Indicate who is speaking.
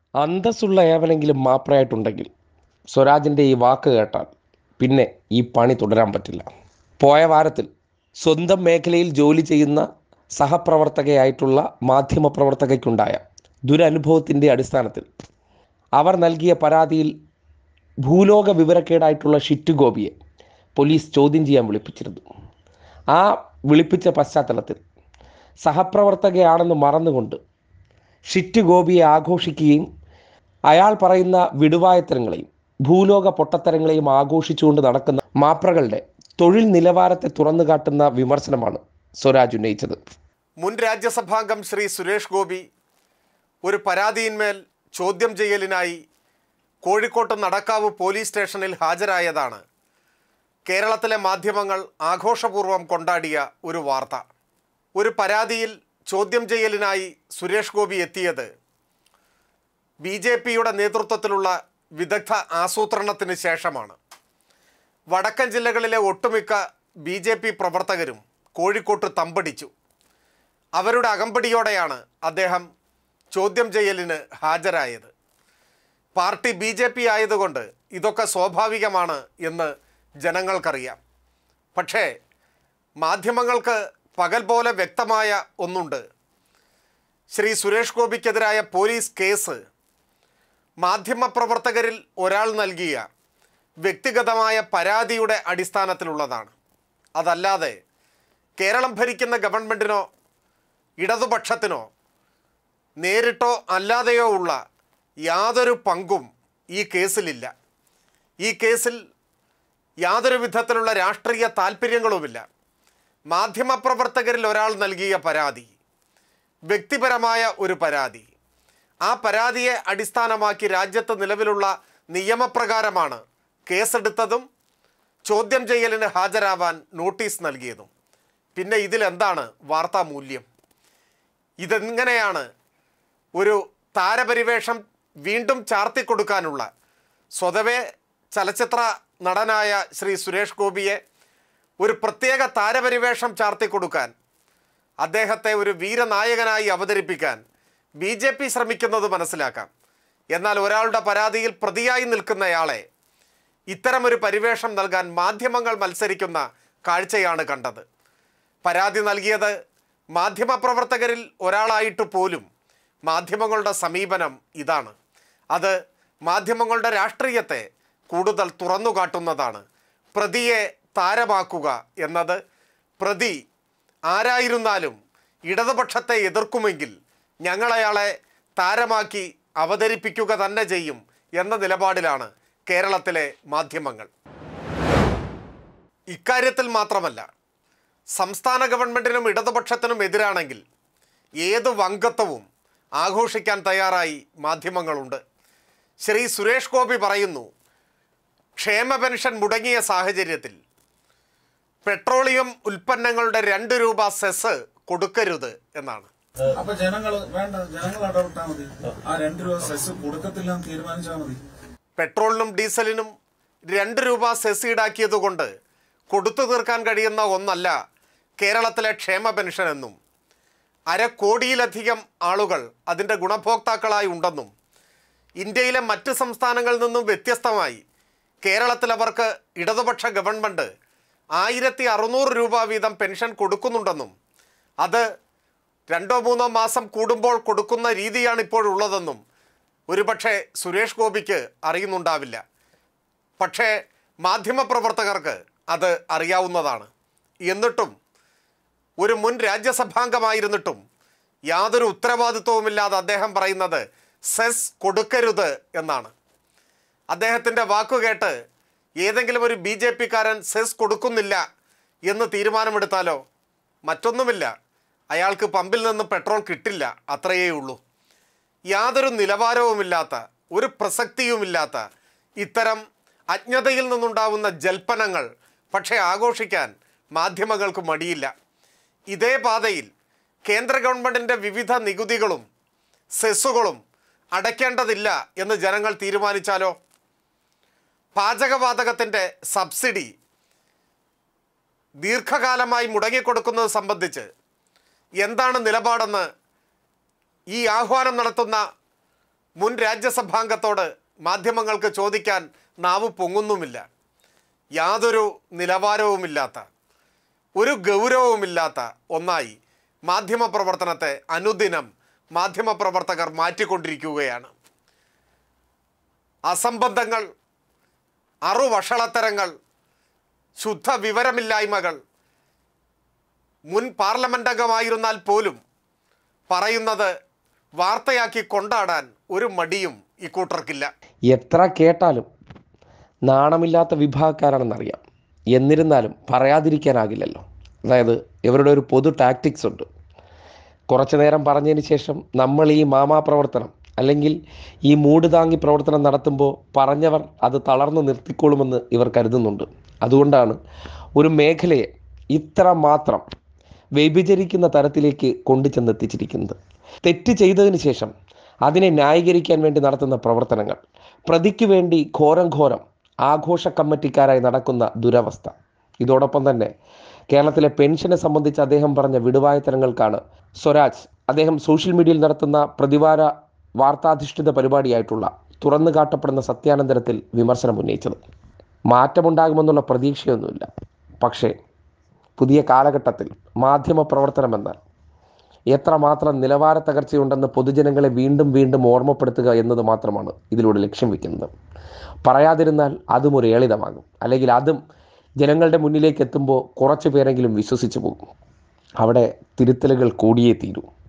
Speaker 1: അന്തസ്സുള്ള ഏവനെങ്കിലും മാപ്രയായിട്ടുണ്ടെങ്കിൽ സ്വരാജിൻ്റെ ഈ വാക്ക് കേട്ടാൽ പിന്നെ ഈ പണി തുടരാൻ പറ്റില്ല പോയ വാരത്തിൽ സ്വന്തം മേഖലയിൽ ജോലി ചെയ്യുന്ന സഹപ്രവർത്തകയായിട്ടുള്ള മാധ്യമപ്രവർത്തകയ്ക്കുണ്ടായ ദുരനുഭവത്തിൻ്റെ അടിസ്ഥാനത്തിൽ അവർ നൽകിയ പരാതിയിൽ ഭൂലോക വിവരക്കേടായിട്ടുള്ള ഷിറ്റ് ഗോപിയെ പോലീസ് ചോദ്യം ചെയ്യാൻ വിളിപ്പിച്ചിരുന്നു ആ വിളിപ്പിച്ച പശ്ചാത്തലത്തിൽ സഹപ്രവർത്തകയാണെന്ന് മറന്നുകൊണ്ട് ഷിറ്റ് ഗോപിയെ ആഘോഷിക്കുകയും അയാൾ പറയുന്ന വിടുവായത്തരങ്ങളെയും ഭൂലോക പൊട്ടത്തരങ്ങളെയും ആഘോഷിച്ചുകൊണ്ട് നടക്കുന്ന മാപ്രകളുടെ തൊഴിൽ നിലവാരത്തെ തുറന്നു കാട്ടുന്ന വിമർശനമാണ് സ്വരാജ് ഉന്നയിച്ചത്
Speaker 2: മുൻ രാജ്യസഭാംഗം ശ്രീ സുരേഷ് ഗോപി ഒരു പരാതിയിന്മേൽ ചോദ്യം ചെയ്യലിനായി കോഴിക്കോട്ട് നടക്കാവ് പോലീസ് സ്റ്റേഷനിൽ ഹാജരായതാണ് കേരളത്തിലെ മാധ്യമങ്ങൾ ആഘോഷപൂർവ്വം കൊണ്ടാടിയ ഒരു വാർത്ത ഒരു പരാതിയിൽ ചോദ്യം ചെയ്യലിനായി സുരേഷ് ഗോപി എത്തിയത് ബി ജെ പിയുടെ നേതൃത്വത്തിലുള്ള വിദഗ്ധ ആസൂത്രണത്തിന് ശേഷമാണ് വടക്കൻ ജില്ലകളിലെ ഒട്ടുമിക്ക ബി ജെ പി പ്രവർത്തകരും കോഴിക്കോട്ട് തമ്പടിച്ചു അവരുടെ അകമ്പടിയോടെയാണ് അദ്ദേഹം ചോദ്യം ചെയ്യലിന് ഹാജരായത് പാർട്ടി ബി ജെ പി ആയതുകൊണ്ട് ഇതൊക്കെ സ്വാഭാവികമാണ് എന്ന് ജനങ്ങൾക്കറിയാം പക്ഷേ മാധ്യമങ്ങൾക്ക് പകൽ പോലെ വ്യക്തമായ ഒന്നുണ്ട് ശ്രീ സുരേഷ് ഗോപിക്കെതിരായ പോലീസ് കേസ് മാധ്യമപ്രവർത്തകരിൽ ഒരാൾ നൽകിയ വ്യക്തിഗതമായ പരാതിയുടെ അടിസ്ഥാനത്തിലുള്ളതാണ് അതല്ലാതെ കേരളം ഭരിക്കുന്ന ഗവൺമെൻറ്റിനോ ഇടതുപക്ഷത്തിനോ നേരിട്ടോ അല്ലാതെയോ ഉള്ള യാതൊരു പങ്കും ഈ കേസിലില്ല ഈ കേസിൽ യാതൊരു വിധത്തിലുള്ള രാഷ്ട്രീയ താല്പര്യങ്ങളുമില്ല മാധ്യമപ്രവർത്തകരിൽ ഒരാൾ നൽകിയ പരാതി വ്യക്തിപരമായ ഒരു പരാതി ആ പരാതിയെ അടിസ്ഥാനമാക്കി രാജ്യത്ത് നിലവിലുള്ള നിയമപ്രകാരമാണ് കേസെടുത്തതും ചോദ്യം ചെയ്യലിന് ഹാജരാവാൻ നോട്ടീസ് നൽകിയതും പിന്നെ ഇതിലെന്താണ് വാർത്താ മൂല്യം ഇതെങ്ങനെയാണ് ഒരു താരപരിവേഷം വീണ്ടും ചാർത്തിക്കൊടുക്കാനുള്ള സ്വതവേ ചലച്ചിത്ര നടനായ ശ്രീ സുരേഷ് ഗോപിയെ ഒരു പ്രത്യേക താരപരിവേഷം ചാർത്തിക്കൊടുക്കാൻ അദ്ദേഹത്തെ ഒരു വീരനായകനായി അവതരിപ്പിക്കാൻ ബി ജെ പി ശ്രമിക്കുന്നത് മനസ്സിലാക്കാം എന്നാൽ ഒരാളുടെ പരാതിയിൽ പ്രതിയായി നിൽക്കുന്നയാളെ ഇത്തരമൊരു പരിവേഷം നൽകാൻ മാധ്യമങ്ങൾ മത്സരിക്കുന്ന കാഴ്ചയാണ് കണ്ടത് പരാതി നൽകിയത് മാധ്യമപ്രവർത്തകരിൽ ഒരാളായിട്ട് പോലും മാധ്യമങ്ങളുടെ സമീപനം ഇതാണ് അത് മാധ്യമങ്ങളുടെ രാഷ്ട്രീയത്തെ കൂടുതൽ തുറന്നു കാട്ടുന്നതാണ് പ്രതിയെ താരമാക്കുക എന്നത് പ്രതി ആരായിരുന്നാലും ഇടതുപക്ഷത്തെ എതിർക്കുമെങ്കിൽ ഞങ്ങളയാളെ താരമാക്കി അവതരിപ്പിക്കുക തന്നെ ചെയ്യും എന്ന നിലപാടിലാണ് കേരളത്തിലെ മാധ്യമങ്ങൾ ഇക്കാര്യത്തിൽ മാത്രമല്ല സംസ്ഥാന ഗവൺമെൻറ്റിനും ഇടതുപക്ഷത്തിനും എതിരാണെങ്കിൽ ഏത് വങ്കത്വവും ആഘോഷിക്കാൻ തയ്യാറായി മാധ്യമങ്ങളുണ്ട് ശ്രീ സുരേഷ് ഗോപി പറയുന്നു ക്ഷേമ പെൻഷൻ മുടങ്ങിയ സാഹചര്യത്തിൽ പെട്രോളിയം ഉൽപ്പന്നങ്ങളുടെ രണ്ട് രൂപ സെസ് കൊടുക്കരുത് എന്നാണ്
Speaker 3: അപ്പൊ ജനങ്ങൾ വേണ്ട ജനങ്ങൾ ഇടപെട്ടാൽ മതി ആ രണ്ട് രൂപ സെസ് കൊടുക്കത്തില്ല എന്ന് തീരുമാനിച്ചാൽ മതി
Speaker 2: പെട്രോളിനും ഡീസലിനും രണ്ട് രൂപ സെസ് ഈടാക്കിയതുകൊണ്ട് കൊടുത്തു തീർക്കാൻ കഴിയുന്ന ഒന്നല്ല കേരളത്തിലെ ക്ഷേമ പെൻഷൻ എന്നും അര കോടിയിലധികം ആളുകൾ അതിൻ്റെ ഗുണഭോക്താക്കളായി ഉണ്ടെന്നും ഇന്ത്യയിലെ മറ്റ് സംസ്ഥാനങ്ങളിൽ നിന്നും വ്യത്യസ്തമായി കേരളത്തിൽ അവർക്ക് ഇടതുപക്ഷ ഗവൺമെൻറ് ആയിരത്തി അറുന്നൂറ് രൂപ വീതം പെൻഷൻ കൊടുക്കുന്നുണ്ടെന്നും അത് രണ്ടോ മൂന്നോ മാസം കൂടുമ്പോൾ കൊടുക്കുന്ന രീതിയാണ് ഇപ്പോഴുള്ളതെന്നും ഒരുപക്ഷെ സുരേഷ് ഗോപിക്ക് അറിയുന്നുണ്ടാവില്ല പക്ഷേ മാധ്യമപ്രവർത്തകർക്ക് അത് അറിയാവുന്നതാണ് എന്നിട്ടും ഒരു മുൻ രാജ്യസഭാംഗമായിരുന്നിട്ടും യാതൊരു ഉത്തരവാദിത്വവുമില്ലാതെ അദ്ദേഹം പറയുന്നത് സെസ് കൊടുക്കരുത് എന്നാണ് അദ്ദേഹത്തിൻ്റെ വാക്കുകേട്ട് ഏതെങ്കിലും ഒരു ബി ജെ പിക്കാരൻ സെസ് കൊടുക്കുന്നില്ല എന്ന് തീരുമാനമെടുത്താലോ മറ്റൊന്നുമില്ല അയാൾക്ക് പമ്പിൽ നിന്ന് പെട്രോൾ കിട്ടില്ല അത്രയേ ഉള്ളൂ യാതൊരു നിലവാരവുമില്ലാത്ത ഒരു പ്രസക്തിയുമില്ലാത്ത ഇത്തരം അജ്ഞതയിൽ നിന്നുണ്ടാവുന്ന ജൽപ്പനങ്ങൾ പക്ഷേ ആഘോഷിക്കാൻ മാധ്യമങ്ങൾക്ക് മടിയില്ല ഇതേ പാതയിൽ കേന്ദ്ര ഗവൺമെൻറ്റിൻ്റെ വിവിധ നികുതികളും സെസ്സുകളും അടയ്ക്കേണ്ടതില്ല എന്ന് ജനങ്ങൾ തീരുമാനിച്ചാലോ പാചകവാതകത്തിൻ്റെ സബ്സിഡി ദീർഘകാലമായി മുടങ്ങിക്കൊടുക്കുന്നത് സംബന്ധിച്ച് എന്താണ് നിലപാടെന്ന് ഈ ആഹ്വാനം നടത്തുന്ന മുൻ രാജ്യസഭാംഗത്തോട് മാധ്യമങ്ങൾക്ക് ചോദിക്കാൻ നാവ് പൊങ്ങുന്നുമില്ല യാതൊരു നിലവാരവുമില്ലാത്ത ഒരു ഗൗരവവുമില്ലാത്ത ഒന്നായി മാധ്യമപ്രവർത്തനത്തെ അനുദിനം മാധ്യമപ്രവർത്തകർ മാറ്റിക്കൊണ്ടിരിക്കുകയാണ് അസംബന്ധങ്ങൾ അറുവഷളത്തരങ്ങൾ ശുദ്ധ വിവരമില്ലായ്മകൾ മുൻ പാർലമെന്റ് അംഗമായിരുന്നാൽ പോലും പറയുന്നത് വാർത്തയാക്കി കൊണ്ടാടാൻ ഒരു മടിയും ഇക്കൂട്ടർക്കില്ല
Speaker 1: എത്ര കേട്ടാലും നാണമില്ലാത്ത വിഭാഗക്കാരാണെന്നറിയാം എന്നിരുന്നാലും പറയാതിരിക്കാനാകില്ലല്ലോ അതായത് ഇവരുടെ ഒരു പൊതു ടാക്ടിക്സ് ഉണ്ട് കുറച്ചു നേരം പറഞ്ഞതിന് ശേഷം നമ്മൾ ഈ മാമാ പ്രവർത്തനം അല്ലെങ്കിൽ ഈ മൂട് താങ്ങി പ്രവർത്തനം നടത്തുമ്പോൾ പറഞ്ഞവർ അത് തളർന്നു നിർത്തിക്കോളുമെന്ന് ഇവർ കരുതുന്നുണ്ട് അതുകൊണ്ടാണ് ഒരു മേഖലയെ ഇത്ര മാത്രം വ്യഭിചരിക്കുന്ന തരത്തിലേക്ക് കൊണ്ടുചെന്നെത്തിച്ചിരിക്കുന്നത് തെറ്റ് ചെയ്തതിന് ശേഷം അതിനെ ന്യായീകരിക്കാൻ വേണ്ടി നടത്തുന്ന പ്രവർത്തനങ്ങൾ പ്രതിക്ക് വേണ്ടി ഘോരം ഘോരം ആഘോഷ കമ്മിറ്റിക്കാരായി നടക്കുന്ന ദുരവസ്ഥ ഇതോടൊപ്പം തന്നെ കേരളത്തിലെ പെൻഷനെ സംബന്ധിച്ച് അദ്ദേഹം പറഞ്ഞ വിടുവായത്തരങ്ങൾക്കാണ് സ്വരാജ് അദ്ദേഹം സോഷ്യൽ മീഡിയയിൽ നടത്തുന്ന പ്രതിവാര വാർത്താധിഷ്ഠിത പരിപാടിയായിട്ടുള്ള തുറന്നു കാട്ടപ്പെടുന്ന സത്യാനന്തരത്തിൽ വിമർശനം ഉന്നയിച്ചത് മാറ്റമുണ്ടാകുമെന്നുള്ള പ്രതീക്ഷയൊന്നുമില്ല പക്ഷേ പുതിയ കാലഘട്ടത്തിൽ മാധ്യമ പ്രവർത്തനമെന്നാൽ എത്രമാത്രം നിലവാര തകർച്ചയുണ്ടെന്ന് പൊതുജനങ്ങളെ വീണ്ടും വീണ്ടും ഓർമ്മപ്പെടുത്തുക എന്നത് മാത്രമാണ് ഇതിലൂടെ ലക്ഷ്യം വെക്കുന്നത് പറയാതിരുന്നാൽ അതും ഒരു ഏളിതമാകും അല്ലെങ്കിൽ അതും ജനങ്ങളുടെ മുന്നിലേക്ക് എത്തുമ്പോൾ കുറച്ച് പേരെങ്കിലും വിശ്വസിച്ചു പോകും അവിടെ തിരുത്തലുകൾ കൂടിയേ തീരൂ